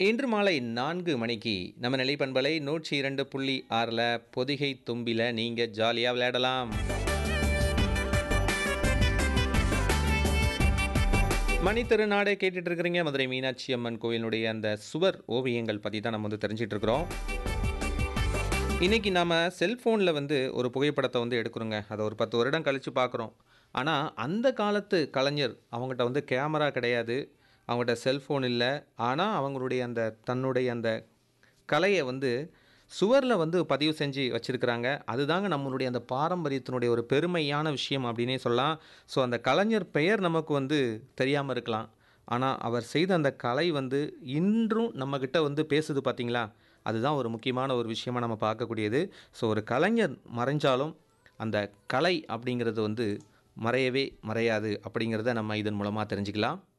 இன்று மாலை நான்கு மணிக்கு நம்ம நிலைப்பண்பலை நூற்றி இரண்டு புள்ளி ஆறில் பொதிகை தும்பில நீங்கள் ஜாலியாக விளையாடலாம் மணி திருநாடே கேட்டுட்டு இருக்கிறீங்க மதுரை மீனாட்சி அம்மன் கோயிலுடைய அந்த சுவர் ஓவியங்கள் பற்றி தான் நம்ம வந்து தெரிஞ்சிட்டு இருக்கிறோம் இன்றைக்கி நாம் செல்ஃபோனில் வந்து ஒரு புகைப்படத்தை வந்து எடுக்கிறோங்க அதை ஒரு பத்து வருடம் கழித்து பார்க்குறோம் ஆனால் அந்த காலத்து கலைஞர் அவங்ககிட்ட வந்து கேமரா கிடையாது அவங்ககிட்ட செல்ஃபோன் இல்லை ஆனால் அவங்களுடைய அந்த தன்னுடைய அந்த கலையை வந்து சுவரில் வந்து பதிவு செஞ்சு வச்சுருக்கிறாங்க அதுதாங்க நம்மளுடைய அந்த பாரம்பரியத்தினுடைய ஒரு பெருமையான விஷயம் அப்படின்னே சொல்லலாம் ஸோ அந்த கலைஞர் பெயர் நமக்கு வந்து தெரியாமல் இருக்கலாம் ஆனால் அவர் செய்த அந்த கலை வந்து இன்றும் நம்மக்கிட்ட வந்து பேசுது பார்த்தீங்களா அதுதான் ஒரு முக்கியமான ஒரு விஷயமா நம்ம பார்க்கக்கூடியது ஸோ ஒரு கலைஞர் மறைஞ்சாலும் அந்த கலை அப்படிங்கிறது வந்து மறையவே மறையாது அப்படிங்கிறத நம்ம இதன் மூலமாக தெரிஞ்சுக்கலாம்